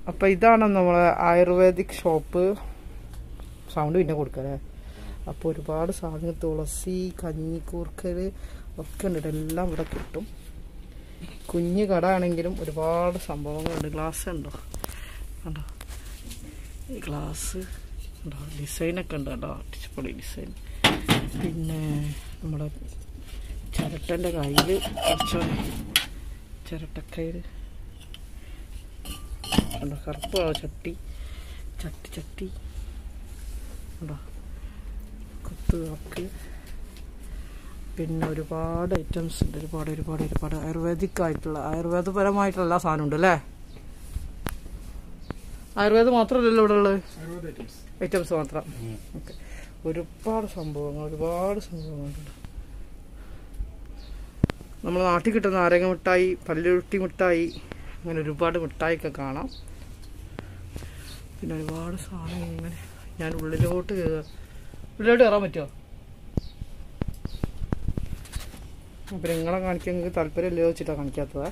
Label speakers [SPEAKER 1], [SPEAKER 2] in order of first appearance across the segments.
[SPEAKER 1] അപ്പം ഇതാണ് നമ്മളെ ആയുർവേദിക് ഷോപ്പ് സൗണ്ട് പിന്നെ കൊടുക്കല്ലേ അപ്പോൾ ഒരുപാട് സാധനങ്ങൾ തുളസി കഞ്ഞിക്കൂർക്കൽ ഒക്കെ ഉണ്ട് എല്ലാം ഇവിടെ കിട്ടും കുഞ്ഞു കട ആണെങ്കിലും ഒരുപാട് സംഭവങ്ങളുണ്ട് ഗ്ലാസ് ഉണ്ടോ കണ്ടോ ഈ ഗ്ലാസ് ഉണ്ടോ ഡിസൈനൊക്കെ ഉണ്ട് കേട്ടോ അടിച്ചുപൊളി ഡിസൈൻ പിന്നെ നമ്മുടെ ചിരട്ടൻ്റെ കയ്യിൽ കുറച്ച് ചിരട്ടക്കയിൽ കണ്ടോ കറുപ്പ് കളർ ചട്ടി ചട്ടി ചട്ടി കണ്ടോ കുത്ത് വിളക്ക് പിന്നെ ഒരുപാട് ഐറ്റംസ് ഉണ്ട് ഒരുപാട് ഒരുപാട് ഒരുപാട് ആയുർവേദിക് ആയിട്ടുള്ള ആയുർവേദപരമായിട്ടുള്ള എല്ലാ സാധനം ഉണ്ട് അല്ലേ ആയുർവേദം മാത്രമല്ലല്ലോ ഇവിടെ ഉള്ളത്
[SPEAKER 2] അറുപത് ഐറ്റംസ്
[SPEAKER 1] ഐറ്റംസ് മാത്രം ഓക്കെ ഒരുപാട് സംഭവങ്ങൾ ഒരുപാട് സംഭവങ്ങളുണ്ട് നമ്മൾ നാട്ടിൽ കിട്ടുന്ന നാരങ്ങ മിഠായി പല്ലുരുട്ടി മിഠായി അങ്ങനെ ഒരുപാട് മിഠായിയൊക്കെ കാണാം പിന്നെ ഒരുപാട് സാധനം ഇങ്ങനെ ഞാൻ ഉള്ളിലോട്ട് കയറുക ഉള്ളിലോട്ട് കയറാൻ പറ്റുമോ അപ്പം നിങ്ങളെ കാണിക്കാൻ നിങ്ങൾക്ക് താല്പര്യമില്ലയോ വെച്ചിട്ടാണ് കാണിക്കാത്തതാ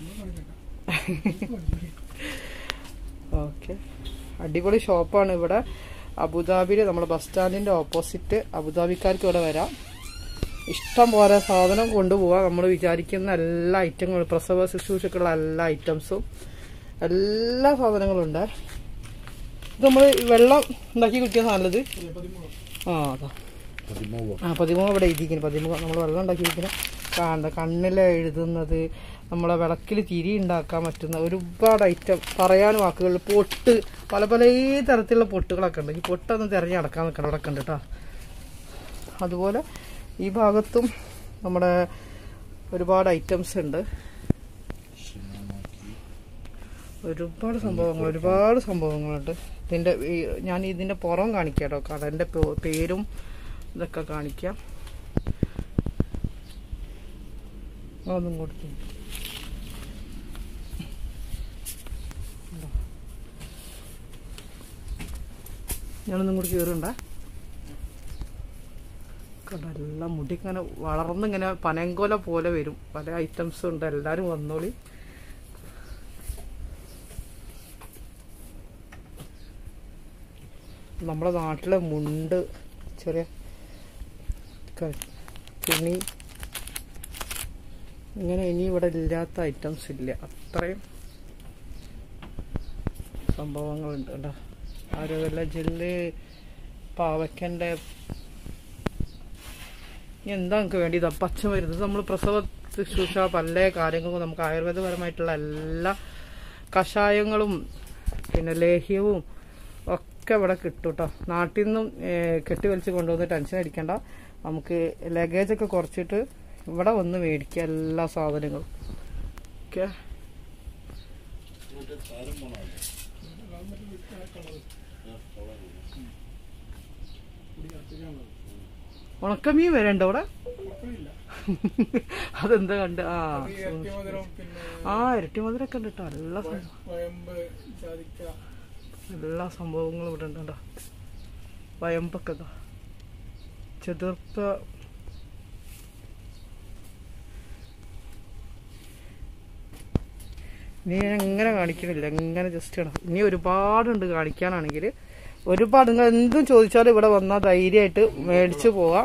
[SPEAKER 1] ഓക്കെ അടിപൊളി ഷോപ്പാണ് ഇവിടെ അബുദാബിയിൽ നമ്മുടെ ബസ് സ്റ്റാൻഡിൻ്റെ ഓപ്പോസിറ്റ് അബുദാബിക്കാർക്ക് ഇവിടെ വരാം ഇഷ്ടം പോലെ സാധനം കൊണ്ടുപോവാം നമ്മൾ വിചാരിക്കുന്ന എല്ലാ ഐറ്റങ്ങളും പ്രസവ ശുശ്രൂഷക്കുള്ള എല്ലാ ഐറ്റംസും എല്ലാ സാധനങ്ങളും ഉണ്ട് ഇത് നമ്മൾ വെള്ളം ഉണ്ടാക്കി കുടിക്കുന്ന സാധനം ഇത് ആ അതാ ആ പതിമുഖം ഇവിടെ എഴുതിയിരിക്കുന്നു പതിമുഖം നമ്മൾ വെള്ളം ഉണ്ടാക്കി വെക്കുന്ന കാണുന്ന കണ്ണിൽ എഴുതുന്നത് നമ്മളെ വിളക്കിൽ തിരി ഉണ്ടാക്കാൻ പറ്റുന്ന ഒരുപാട് ഐറ്റം പറയാൻ വാക്കുകൾ പൊട്ട് പല പല തരത്തിലുള്ള പൊട്ടുകളൊക്കെ ഉണ്ട് ഈ പൊട്ടൊന്നും തിരഞ്ഞ് നടക്കാൻ നിൽക്കണം അവിടെ ഉണ്ട് കേട്ടോ അതുപോലെ ഈ ഭാഗത്തും നമ്മുടെ ഒരുപാട് ഐറ്റംസ് ഉണ്ട് ഒരുപാട് സംഭവങ്ങൾ ഒരുപാട് സംഭവങ്ങളുണ്ട് ഇതിൻ്റെ ഈ- ഞാൻ ഇതിൻ്റെ പുറം കാണിക്കാം കേട്ടോ കടൻ്റെ പേ- പേരും ഇതൊക്കെ കാണിക്കാം അതൊന്നും കൊടുത്തു ഞാനൊന്നും കൂടി കയറുണ്ട കണ്ട എല്ലാം മുടി ഇങ്ങനെ വളർന്നിങ്ങനെ പനങ്കോല പോലെ വരും പല ഐറ്റംസും ഉണ്ട് എല്ലാവരും വന്നോളി നമ്മുടെ നാട്ടിലെ മുണ്ട് ചെറിയ ക- തുണി ഇങ്ങനെ ഇനി ഇവിടെ ഇല്ലാത്ത ഐറ്റംസ് ഇല്ല അത്രയും സംഭവങ്ങളുണ്ട് കേട്ടോ ആരോഗ്യ ജെല്ല് പാവയ്ക്കൻ്റെ ഇനി എന്താ നമുക്ക് വേണ്ടിയത് പച്ചമരുന്ന് നമ്മൾ പ്രസവ ശുശ്രൂഷ പല കാര്യങ്ങൾക്കും നമുക്ക് ആയുർവേദപരമായിട്ടുള്ള എല്ലാ കഷായങ്ങളും പിന്നെ ലേഹ്യവും ഒക്കെ ഇവിടെ കിട്ടും കേട്ടോ നാട്ടിൽ നിന്നും ഏഹ്, കെട്ടിവലിച്ച് കൊണ്ടുവന്ന് ടെൻഷൻ അടിക്കണ്ട നമുക്ക് ലഗേജൊക്കെ കുറച്ചിട്ട് ഇവിടെ വന്ന് മേടിക്കുക എല്ലാ സാധനങ്ങളും ഓക്കെ ഉണക്കമീൻ വരണ്ട ഇവിടെ അതെന്താ കണ്ട് ആ
[SPEAKER 2] മധുരം പിന്നെ
[SPEAKER 1] ആ ഇരട്ടി മധുരൊക്കെ ഉണ്ട് കേട്ടോ എല്ലാ സംഭവം
[SPEAKER 2] വയമ്പ് ചാതിക്ക
[SPEAKER 1] എല്ലാ സംഭവങ്ങളും ഇവിടെ ഉണ്ട് കേട്ടോ വയമ്പൊക്കെ ദാ. ചെതിർപ്പ ഇനി ഞാൻ എങ്ങനെ കാണിക്കണില്ല എങ്ങനെ ജസ്റ്റ് ആണ് ഇനി ഒരുപാടുണ്ട് കാണിക്കാനാണെങ്കിൽ ഒരുപാട് നിങ്ങൾ എന്തും ചോദിച്ചാലും ഇവിടെ വന്നാൽ ധൈര്യമായിട്ട് മേടിച്ചു പോവാം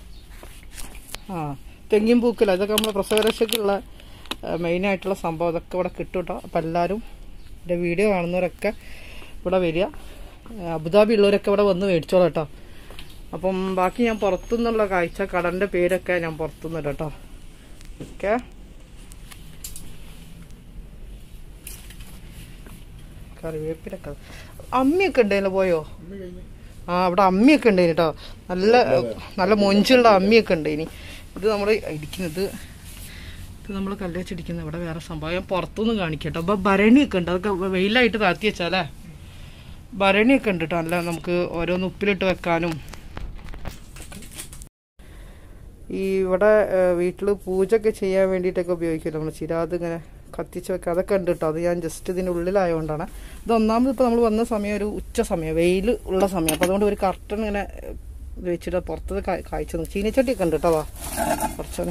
[SPEAKER 1] ആ തെങ്ങിൻ പൂക്കല ഇതൊക്കെ നമ്മുടെ പ്രസവരക്ഷയ്ക്കുള്ള മെയിനായിട്ടുള്ള സംഭവം ഇതൊക്കെ ഇവിടെ കിട്ടും കേട്ടോ അപ്പം എല്ലാവരും എൻ്റെ വീഡിയോ കാണുന്നവരൊക്കെ ഇവിടെ വരിക ആ, അബുദാബി ഉള്ളവരൊക്കെ ഇവിടെ വന്ന് മേടിച്ചോളാം കേട്ടോ അപ്പം ബാക്കി ഞാൻ പുറത്തുനിന്നുള്ള കാഴ്ച കടൻ്റെ പേരൊക്കെ ഞാൻ പുറത്തുനിന്ന് ഇടാം കേട്ടോ ഓക്കെ കറിവേപ്പിലൊക്കെ അമ്മിയൊക്കെ ഉണ്ടല്ലോ പോയോ
[SPEAKER 2] അമ്മ കഴിഞ്ഞ്
[SPEAKER 1] ആ അവിടെ അമ്മിയൊക്കെ ഉണ്ട് കേട്ടോ നല്ല നല്ല മൊഞ്ചുള്ള അമ്മിയൊക്കെ ഉണ്ട് ഇനി ഇത് നമ്മൾ ഇടിക്കുന്നത് ഇത് നമ്മൾ കല്ല് വെച്ചിടിക്കുന്നത് ഇവിടെ വേറെ സംഭവം ഞാൻ പുറത്തുനിന്ന് കാണിക്കട്ടോ അപ്പൊ ഭരണിയൊക്കെ ഉണ്ട് അതൊക്കെ വെയിലായിട്ട് താത്തി വെച്ചാലേ ഭരണിയൊക്കെ ഉണ്ട് കേട്ടോ നല്ല നമുക്ക് ഓരോന്ന് ഉപ്പിലിട്ട് വെക്കാനും ഈ ഇവിടെ വീട്ടിൽ പൂജയൊക്കെ ചെയ്യാൻ വേണ്ടിയിട്ടൊക്കെ ഉപയോഗിക്കും നമ്മൾ ചിരാത് ഇങ്ങനെ കത്തിച്ച് വെക്കുക അതൊക്കെ ഉണ്ട് കേട്ടോ അത് ഞാൻ ജസ്റ്റ് ഇതിൻ്റെ ഉള്ളിലായതുകൊണ്ടാണ് ഇത് ഒന്നാമത് ഇപ്പോൾ നമ്മൾ വന്ന സമയം ഒരു ഉച്ച സമയം വെയിൽ ഉള്ള സമയം അപ്പോൾ അതുകൊണ്ട് ഒരു കർട്ടൺ ഇങ്ങനെ ഇത് വെച്ചിട്ട് പുറത്തത് കാഴ്ച ചീനിച്ചട്ടിയൊക്കെ ഉണ്ട് കേട്ടോ കുറച്ചൊന്ന്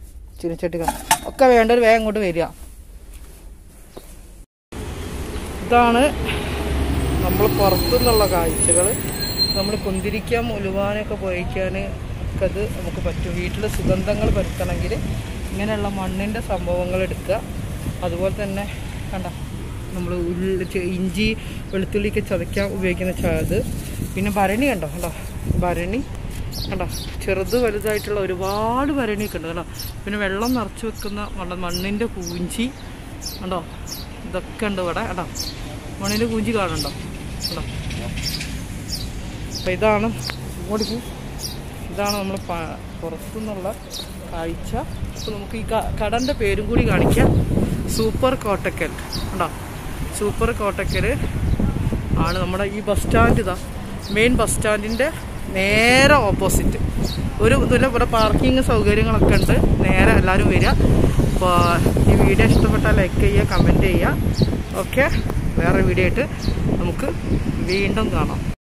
[SPEAKER 1] ചീനിച്ചട്ടി ഒക്കെ വേണ്ടവർ വേഗം ഇങ്ങോട്ട് വരിക ഇതാണ് നമ്മൾ പുറത്തുനിന്നുള്ള കാഴ്ചകൾ നമ്മൾ കുന്തിരിക്കാൻ ഉലുവാനൊക്കെ പോയിക്കാൻ ഒക്കെ അത് നമുക്ക് പറ്റും വീട്ടിൽ സുഗന്ധങ്ങൾ പരത്തണമെങ്കിൽ ഇങ്ങനെയുള്ള മണ്ണിൻ്റെ സംഭവങ്ങൾ എടുക്കുക അതുപോലെ തന്നെ കണ്ട നമ്മൾ ഉള്ളി ചെ- ഇഞ്ചി വെളുത്തുള്ളിയൊക്കെ ചതയ്ക്കാൻ ഉപയോഗിക്കുന്ന ച ഇത് പിന്നെ ഭരണി കണ്ടോ കണ്ടോ ഭരണി കണ്ടോ ചെറുത് വലുതായിട്ടുള്ള ഒരുപാട് ഭരണിയൊക്കെ ഉണ്ട് കണ്ടോ പിന്നെ വെള്ളം നിറച്ച് വെക്കുന്ന മണ്ണ- മണ്ണിൻ്റെ കൂഞ്ചി കണ്ടോ ഇതൊക്കെ ഉണ്ട് ഇവിടെ കണ്ടോ മണ്ണിൻ്റെ കൂഞ്ചി കാണുന്നുണ്ടോ കണ്ടോ അപ്പം ഇതാണ് ഇങ്ങോട്ടേക്ക് ഇതാണ് നമ്മൾ പുറത്തുനിന്നുള്ള കാഴ്ച അപ്പോൾ നമുക്ക് ഈ ക- കടൻ്റെ പേരും കൂടി കാണിക്കാം സൂപ്പർ കോട്ടക്കൽ ഉണ്ടോ സൂപ്പർ കോട്ടക്കൽ ആണ് നമ്മുടെ ഈ ബസ് സ്റ്റാൻഡ് ഇതാ മെയിൻ ബസ് സ്റ്റാൻഡിൻ്റെ നേരെ ഓപ്പോസിറ്റ് ഒരു ഇതിൽ ഇവിടെ പാർക്കിംഗ് സൗകര്യങ്ങളൊക്കെ ഉണ്ട് നേരെ എല്ലാവരും വരിക അപ്പോൾ ഈ വീഡിയോ ഇഷ്ടപ്പെട്ടാൽ ലൈക്ക് ചെയ്യുക കമൻറ്റ് ചെയ്യുക ഓക്കെ വേറെ വീഡിയോ ആയിട്ട് നമുക്ക് വീണ്ടും കാണാം